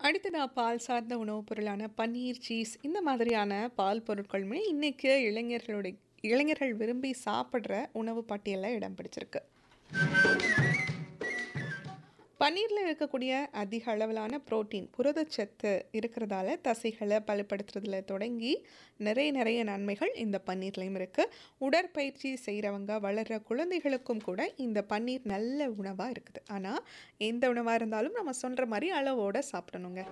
அடுத்ததா பால் சார்ந்த உணவுப் பொருளான பன்னீர், சீஸ் இந்த மாதிரியான பால் பொருட்களுமே இன்னைக்கு இளைஞர்களோட இளைஞர்கள் விரும்பி சாப்பிடுற உணவு பட்டியல்ல இடம் பிடிச்சிருக்கு. பன்னீர்ல இருக்கக்கூடிய அதிக அளவிலான புரோட்டீன், புரதச்சத்து இருக்கிறதால தசைகள பலப்படுத்துறதுல தொடங்கி நிறைய நிறைய நன்மைகள் இந்த பன்னீர்லயும் இருக்கு. உடற்பயிற்சி செய்றவங்க, வளர்ற குழந்தைகளுக்கும் கூட இந்த பன்னீர் நல்ல உணவா இருக்குது. ஆனா, எந்த உணவா இருந்தாலும் நம்ம சொல்ற மாரி அளவோட சாப்பிடணுங்க.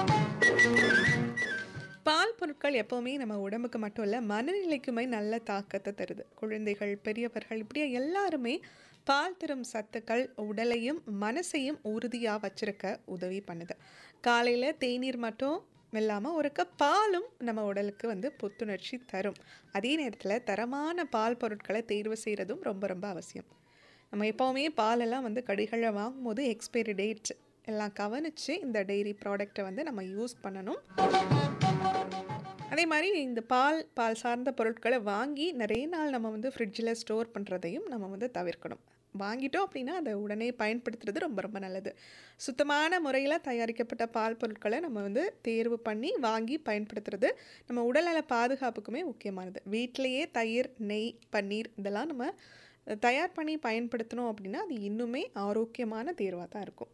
பால் பொருட்கள் எப்பவுமே நம்ம உடம்புக்கு மட்டும் இல்ல, மனநிலைக்குமே நல்ல தாக்கத்த தருது. குழந்தைகள், பெரியவர்கள் இப்படியே எல்லாருமே பால் தரும் சத்துக்கள் உடலையும், மனசையும் உறுதியா வச்சிருக்க உதவி பண்ணுது. காலையில தேநீர் மட்டும் இல்லாம ஒரு கப் பாலும் நம்ம உடலுக்கு வந்து புத்துணர்ச்சி தரும். அதே நேரத்தில தரமான பால் பொருட்கள தேர்வு செய்றதும் ரொம்ப ரொம்ப அவசியம். நம்ம எப்பவுமே பாலெல்லாம் வந்து கடைகள்ல வாங்கும்போது எக்ஸ்பைரி டேட் எல்லாம் கவனிச்சு இந்த டெய்ரி ப்ராடக்ட்ட வந்து நம்ம யூஸ் பண்ணணும். அதே மாரி இந்த பால், பால் சார்ந்த பொருட்கள வாங்கி நிறைய நாள் நம்ம வந்து ஃப்ரிட்ஜ்ல ஸ்டோர் பண்றதையும் நம்ம வந்து தவிர்க்கணும். வாங்கிட்டோம் அப்படின்னா, அத உடனே பயன்படுத்துறது ரொம்ப ரொம்ப நல்லது. சுத்தமான முறையில தயாரிக்கப்பட்ட பால் பொருட்கள நம்ம வந்து தேர்வு பண்ணி வாங்கி பயன்படுத்துறது நம்ம உடல்நல பாதுகாப்புக்குமே முக்கியமானது. வீட்லயே தயிர், நெய், பன்னீர் இதெல்லாம் நம்ம தயார் பண்ணி பயன்படுத்தினோம் அப்படின்னா, அது இன்னுமே ஆரோக்கியமான தேர்வா தான் இருக்கும்.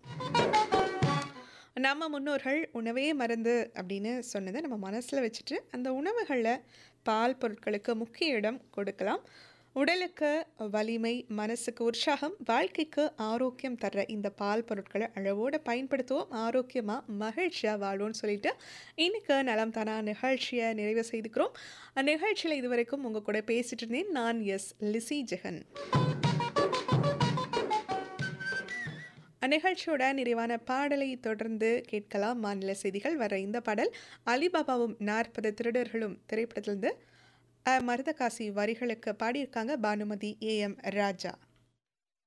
நம்ம முன்னோர்கள் "உணவே மருந்து" அப்படின்னு சொன்னத நம்ம மனசுல வச்சுட்டு, அந்த உணவுகள்ல பால் பொருட்களுக்கு முக்கிய இடம் கொடுக்கலாம். உடலுக்கு வலிமை, மனசுக்கு உற்சாகம், வாழ்க்கைக்கு ஆரோக்கியம் தர்ற இந்த பால் பொருட்கள அளவோட பயன்படுத்துவோம். ஆரோக்கியமா, மகிழ்ச்சியா வாழ்வோம்னு சொல்லிட்டு, இன்னைக்கு நலம் தானா நிகழ்ச்சிய நிறைவு செய்துக்கிறோம். அந்நிகழ்ச்சியில இதுவரைக்கும் உங்க கூட பேசிட்டு இருந்தேன். நான் எஸ். லிஸி ஜெகன். அந்நிகழ்ச்சியோட நிறைவான பாடலை தொடர்ந்து கேட்கலாம். மாநில செய்திகள் வர இந்த பாடல் அலிபாபாவும் 40 திருடர்களும் திரைப்படத்திலிருந்து அ. மருதகாசி வரிகளுக்கு பாடியிருக்காங்க பானுமதி, ஏ. எம். ராஜா.